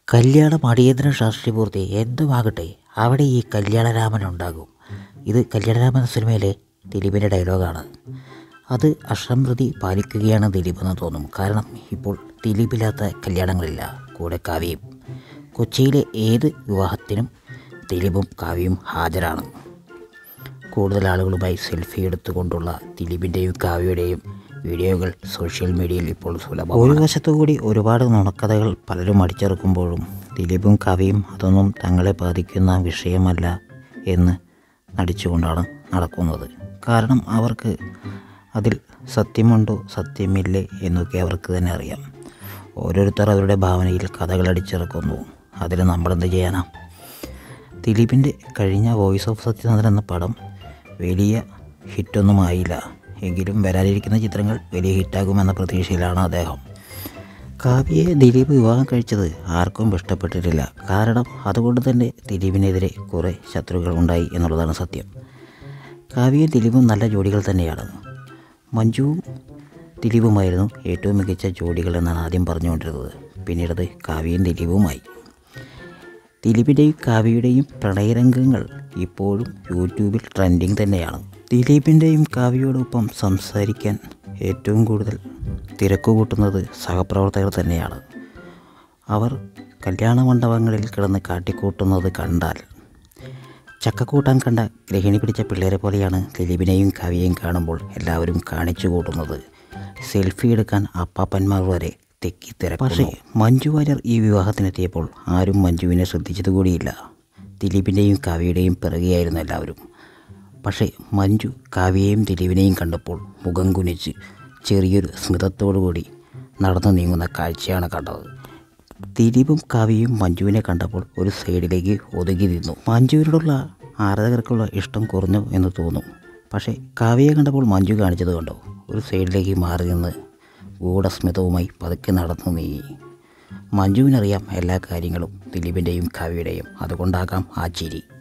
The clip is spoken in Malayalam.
കല്യാണം അടിയന്തര ശാസ്ത്രീയപൂർത്തി എന്തുമാകട്ടെ അവിടെ ഈ കല്യാണരാമൻ ഉണ്ടാകും ഇത് കല്യാണരാമൻ സിനിമയിലെ ദിലീപിൻ്റെ ഡയലോഗാണ് അത് അക്ഷരംപ്രതി പാലിക്കുകയാണ് ദിലീപ് എന്ന് തോന്നും കാരണം ഇപ്പോൾ ദിലീപില്ലാത്ത കല്യാണങ്ങളില്ല കൂടെ കാവ്യയും കൊച്ചിയിലെ ഏത് വിവാഹത്തിനും ദിലീപും കാവ്യയും ഹാജരാണ് കൂടുതൽ ആളുകളുമായി സെൽഫി എടുത്തുകൊണ്ടുള്ള ദിലീപിൻ്റെയും കാവ്യയുടെയും വീഡിയോകൾ സോഷ്യൽ മീഡിയയിൽ ഇപ്പോൾ സുലഭം ഒരു വശത്തുകൂടി ഒരുപാട് നുണക്കഥകൾ പലരും അടിച്ചിറക്കുമ്പോഴും ദിലീപും കാവ്യയും അതൊന്നും തങ്ങളെ ബാധിക്കുന്ന വിഷയമല്ല എന്ന് നടിച്ചുകൊണ്ടാണ് നടക്കുന്നത് കാരണം അവർക്ക് അതിൽ സത്യമുണ്ടോ സത്യമില്ലേ എന്നൊക്കെ അവർക്ക് തന്നെ അറിയാം ഓരോരുത്തർ അവരുടെ ഭാവനയിൽ കഥകൾ അടിച്ചിറക്കുന്നു അതിൽ നമ്മളെന്ത് ചെയ്യാനാ ദിലീപിൻ്റെ കഴിഞ്ഞ വോയിസ് ഓഫ് സത്യനാഥൻ എന്ന പടം വലിയ ഹിറ്റൊന്നും ആയില്ല എങ്കിലും വരാനിരിക്കുന്ന ചിത്രങ്ങൾ വലിയ ഹിറ്റാകുമെന്ന പ്രതീക്ഷയിലാണ് അദ്ദേഹം കാവ്യയെ ദിലീപ് വിവാഹം കഴിച്ചത് ആർക്കും ഇഷ്ടപ്പെട്ടിട്ടില്ല കാരണം അതുകൊണ്ട് തന്നെ ദിലീപിനെതിരെ കുറേ ശത്രുക്കൾ ഉണ്ടായി എന്നുള്ളതാണ് സത്യം കാവ്യയും ദിലീപും നല്ല ജോഡികൾ തന്നെയാണ് മഞ്ജുവും ദിലീപുമായിരുന്നു ഏറ്റവും മികച്ച ജോഡികൾ എന്നാണ് ആദ്യം പറഞ്ഞുകൊണ്ടിരുന്നത് പിന്നീടത് കാവ്യയും ദിലീപുമായി ദിലീപിൻ്റെയും കാവ്യയുടെയും പ്രണയരംഗങ്ങൾ ഇപ്പോഴും യൂട്യൂബിൽ ട്രെൻഡിങ് തന്നെയാണ് ദിലീപിൻ്റെയും കാവ്യയോടൊപ്പം സംസാരിക്കാൻ ഏറ്റവും കൂടുതൽ തിരക്ക് കൂട്ടുന്നത് സഹപ്രവർത്തകർ തന്നെയാണ് അവർ കല്യാണ മണ്ഡപങ്ങളിൽ കിടന്ന് കാട്ടിക്കൂട്ടുന്നത് കണ്ടാൽ ചക്കക്കൂട്ടാൻ കണ്ട ഗ്രഹിണി പിടിച്ച പിള്ളേരെ പോലെയാണ് ദിലീപിനെയും കാവ്യയും കാണുമ്പോൾ എല്ലാവരും കാണിച്ചു കൂട്ടുന്നത് സെൽഫി എടുക്കാൻ അപ്പാപ്പന്മാർ വരെ തെക്കി തിരക്കും പക്ഷേ മഞ്ജു വാര്യർ ഈ വിവാഹത്തിനെത്തിയപ്പോൾ ആരും മഞ്ജുവിനെ ശ്രദ്ധിച്ചത് കൂടിയില്ല ദിലീപിൻ്റെയും കാവ്യയുടെയും പിറകെയായിരുന്നു എല്ലാവരും പക്ഷേ മഞ്ജു കാവ്യയെയും ദിലീപിനെയും കണ്ടപ്പോൾ മുഖം കുനിച്ച് ചെറിയൊരു സ്മിതത്തോടു കൂടി നടന്നു നീങ്ങുന്ന കാഴ്ചയാണ് കണ്ടത് ദിലീപും കാവ്യയും മഞ്ജുവിനെ കണ്ടപ്പോൾ ഒരു സൈഡിലേക്ക് ഒതുങ്ങി നിന്നു മഞ്ജുവിനോടുള്ള ആരാധകർക്കുള്ള ഇഷ്ടം കുറഞ്ഞു എന്ന് തോന്നും പക്ഷേ കാവ്യയെ കണ്ടപ്പോൾ മഞ്ജു കാണിച്ചത് കണ്ടോ ഒരു സൈഡിലേക്ക് മാറി നിന്ന് ഗൂഢസ്മിതവുമായി പതുക്കെ നടന്നു നീങ്ങി മഞ്ജുവിനറിയാം എല്ലാ കാര്യങ്ങളും ദിലീപിൻ്റെയും കാവ്യയുടെയും അതുകൊണ്ടാകാം ആ ചിരി